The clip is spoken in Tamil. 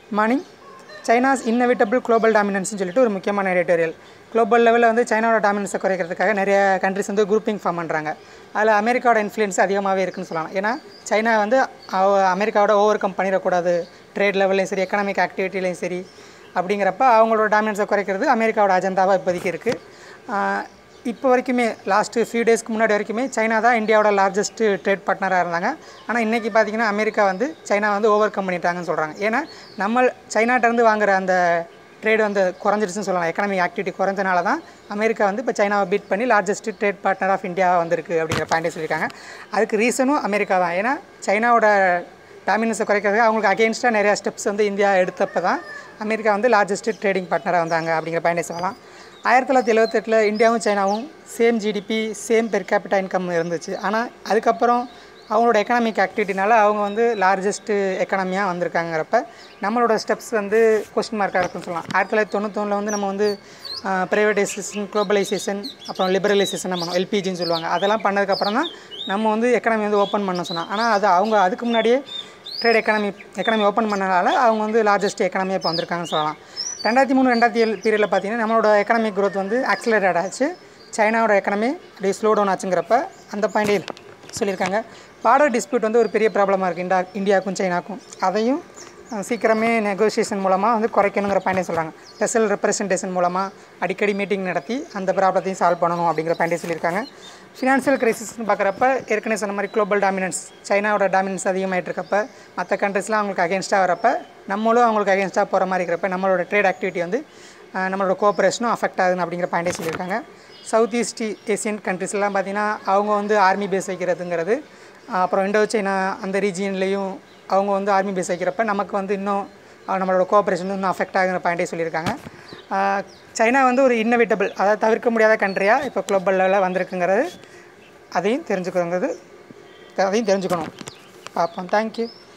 மார்னிங் சைனாஸ் இன்னவிட்டபிள் குளோபல் டாமினன்ஸ்னு சொல்லிட்டு ஒரு முக்கியமான எடிட்டோரியல் குளோபல் லெவலில் வந்து சைனாவோட டாமினன்ஸை குறைக்கிறதுக்காக நிறைய கண்ட்ரிஸ் வந்து குரூப்பிங் ஃபார்ம் பண்ணுறாங்க அதில் அமெரிக்காவோட இன்ஃப்ளூயன்ஸ் அதிகமாகவே இருக்குன்னு சொல்லலாம் ஏன்னா சைனா வந்து அவ- அமெரிக்காவோட ஓவர் கம் பண்ணிடக்கூடாது ட்ரேட் லெவல்லையும் சரி எக்கனாமிக் ஆக்டிவிட்டிலையும் சரி அப்படிங்கிறப்ப அவங்களோட டாமினன்ஸை குறைக்கிறது அமெரிக்காவோட அஜெண்டாவாக இப்போதைக்கு இருக்குது இப்போ வரைக்குமே லாஸ்ட்டு ஃபியூ டேஸ்க்கு முன்னாடி வரைக்குமே சைனா தான் இந்தியாவோட லார்ஜஸ்ட் ட்ரேட் பார்ட்னராக இருந்தாங்க ஆனால் இன்றைக்கி பார்த்தீங்கன்னா அமெரிக்கா வந்து சைனா வந்து ஓவர் கம் பண்ணிட்டாங்கன்னு சொல்கிறாங்க ஏன்னா நம்ம சைனாட்டேருந்து வாங்குற அந்த ட்ரேட் வந்து குறைஞ்சிருச்சுன்னு சொல்லலாம் எக்கனாமிக் ஆக்டிவிட்டி குறைஞ்சனால தான் அமெரிக்கா வந்து இப்போ சைனாவை பீட் பண்ணி largest trade partner of India வந்திருக்கு அப்படிங்கிற பாயிண்டே சொல்லியிருக்காங்க அதுக்கு ரீசனும் அமெரிக்கா தான் ஏன்னா சைனாவோட டாமினன்ஸை குறைக்கிறதுக்கு அவங்களுக்கு அகெயின்ஸ்டாக நிறையா ஸ்டெப்ஸ் வந்து இந்தியா எடுத்தப்போ தான் அமெரிக்கா வந்து லார்ஜஸ்ட் ட்ரேடிங் பார்ட்னராக வந்தாங்க அப்படிங்கிற பாயிண்டே சொல்லலாம் ஆயிரத்தி தொள்ளாயிரத்தி எழுபத்தெட்டில் இந்தியாவும் சைனாவும் same GDP same per capita income இருந்துச்சு ஆனால் அதுக்கப்புறம் அவங்களோட எக்கனாமிக் ஆக்டிவிட்டினால அவங்க வந்து லார்ஜஸ்ட்டு எக்கனாமியாக வந்திருக்காங்கிறப்ப நம்மளோட ஸ்டெப்ஸ் வந்து கொஸ்டின் மார்க்காக இருக்குன்னு சொல்லலாம் ஆயிரத்தி தொள்ளாயிரத்தி தொண்ணூத்தொன்னில் வந்து நம்ம வந்து ப்ரைவேடைசேஷன் குளோபலைசேஷன் அப்புறம் லிபரலைசேஷன் பண்ணோம் எல்பிஜின்னு சொல்லுவாங்க அதெல்லாம் பண்ணதுக்கப்புறம் தான் நம்ம வந்து எக்கனாமி வந்து ஓப்பன் பண்ண சொன்னோம் ஆனால் அது அவங்க அதுக்கு முன்னாடியே ட்ரேட் எக்கனாமி எக்கனாமி ஓப்பன் பண்ணனால அவங்க வந்து லார்ஜஸ்ட் எக்கனாமியாக இப்போ வந்திருக்காங்கன்னு சொல்லலாம் ரெண்டாயிரத்தி மூணு ரெண்டாயிரத்தி ஏழு பீரியடில் பார்த்தீங்கன்னா நம்மளோட எக்கனாமிக் growth வந்து ஆக்சிலரேட் ஆச்சு சைனாவோட எக்கனாமி அப்படியே ஸ்லோ டவுன் ஆச்சுங்கிறப்ப அந்த பாயிண்டே சொல்லியிருக்காங்க பார்டர் டிஸ்பியூட் வந்து ஒரு பெரிய ப்ராப்ளமாக இருக்குது இண்டா இந்தியாவுக்கும் சைனாக்கும் அதையும் அஹ், சீக்கிரமே நெகோசியேஷன் மூலமாக வந்து குறைக்கணுங்கிற பாயிண்டே சொல்கிறாங்க ஸ்பெஷல் ரெப்ரசன்டேஷன் மூலமாக அடிக்கடி மீட்டிங் நடத்தி அந்த ப்ராப்ளத்தையும் சால்வ் பண்ணணும் அப்படிங்கிற பாயிண்டே சொல்லியிருக்காங்க ஃபினான்ஷியல் கிரைசிஸ்னு பார்க்குறப்ப ஏற்கனவே சொன்ன மாதிரி குளோபல் டாமினன்ஸ் சைனாவோட டாமினன்ஸ் அதிகமாகிட்டு இருக்கப்ப மற்ற கண்ட்ரிஸ்லாம் அவங்களுக்கு அகேன்ஸ்டாக வரப்ப நம்மளும் அவங்களுக்கு அகேன்ஸ்டாக போகிற மாதிரி இருக்கிறப்ப நம்மளோட ட்ரேட் ஆக்டிவிட்டி வந்து அஹ், நம்மளோட கோஆப்ரேஷனும் அஃபெக்ட் ஆகுதுன்னு அப்படிங்கிற பாயிண்டே சொல்லியிருக்காங்க சவுத் ஈஸ்ட் ஏசியன் கண்ட்ரிஸ்லாம் பார்த்தீங்கன்னா அவங்க வந்து ஆர்மி பேஸ் வைக்கிறதுங்கிறது அஹ், அப்புறம் இண்டோ சைனா அந்த ரீஜியன்லேயும் அவங்க வந்து ஆர்மி பேஸ் வைக்கிறப்ப நமக்கு வந்து இன்னும் அஹ், நம்மளோட கோஆப்ரேஷன் இன்னும் அஃபெக்ட் ஆகுங்கிற பாயிண்டே சொல்லியிருக்காங்க அஹ், சைனா வந்து ஒரு இன்னோவேட்டபிள் அதாவது தவிர்க்க முடியாத கண்ட்ரியாக இப்போ குளோபல் லெவலில் வந்திருக்குங்கிறது அதையும் தெரிஞ்சுக்கணுங்கிறது அதையும் தெரிஞ்சுக்கணும் பார்ப்போம் தேங்க்யூ